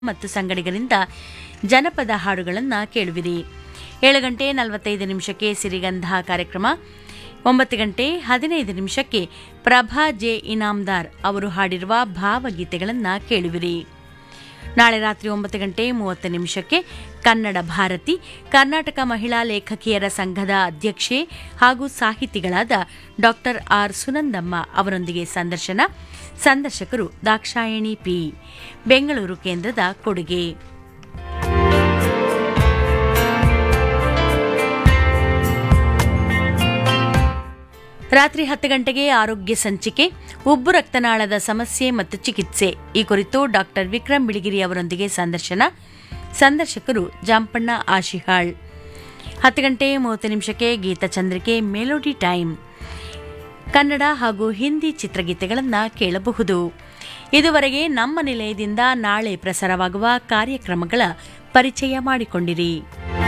ಮತ್ತು ಸಂಗಡಿಗರಿಂದ ಜನಪದ ಹಾಡುಗಳನ್ನು ಕೇಳುವಿರಿ ಏಳು ಗಂಟೆ ನಲವತ್ತೈದು ನಿಮಿಷಕ್ಕೆ ಸಿರಿಗಂಧ ಕಾರ್ಯಕ್ರಮ ಒಂಬತ್ತು ಗಂಟೆ ಹದಿನೈದು ನಿಮಿಷಕ್ಕೆ ಪ್ರಭಾ ಜೆ ಇನಾಮ್ದಾರ್ ಅವರು ಹಾಡಿರುವ ಭಾವಗೀತೆಗಳನ್ನು ಕೇಳುವಿರಿ ನಾಳೆ ರಾತ್ರಿ ಒಂಬತ್ತು ಗಂಟೆ ಮೂವತ್ತು ನಿಮಿಷಕ್ಕೆ ಕನ್ನಡ ಭಾರತಿ ಕರ್ನಾಟಕ ಮಹಿಳಾ ಲೇಖಕಿಯರ ಸಂಘದ ಅಧ್ಯಕ್ಷೆ ಹಾಗೂ ಸಾಹಿತಿಗಳಾದ ಡಾಕ್ಟರ್ ಆರ್ ಸುನಂದಮ್ಮ ಅವರೊಂದಿಗೆ ಸಂದರ್ಶನ ಸಂದರ್ಶಕರು ದಾಕ್ಷಾಯಣಿ ಪಿ ಬೆಂಗಳೂರು ಕೇಂದ್ರದ ಕೊಡುಗೆ ರಾತ್ರಿ ಹತ್ತು ಗಂಟೆಗೆ ಆರೋಗ್ಯ ಸಂಚಿಕೆ ಉಬ್ಬು ರಕ್ತನಾಳದ ಸಮಸ್ಯೆ ಮತ್ತು ಚಿಕಿತ್ಸೆ ಈ ಕುರಿತು ಡಾಕ್ಟರ್ ವಿಕ್ರಮ್ ಬಿಳಿಗಿರಿ ಅವರೊಂದಿಗೆ ಸಂದರ್ಶನ ಸಂದರ್ಶಕರು ಜಾಂಪಣ್ಣ ಆಶಿಹಾಳ್ ಹತ್ತು ಗಂಟೆ ಮೂವತ್ತು ನಿಮಿಷಕ್ಕೆ ಗೀತಚಂದ್ರಿಕೆ ಮೆಲೋಡಿ ಟೈಮ್ ಕನ್ನಡ ಹಾಗೂ ಹಿಂದಿ ಚಿತ್ರಗೀತೆಗಳನ್ನು ಕೇಳಬಹುದು ಇದುವರೆಗೆ ನಮ್ಮ ನಿಲಯದಿಂದ ನಾಳೆ ಪ್ರಸಾರವಾಗುವ ಕಾರ್ಯಕ್ರಮಗಳ ಪರಿಚಯ ಮಾಡಿಕೊಂಡಿರಿ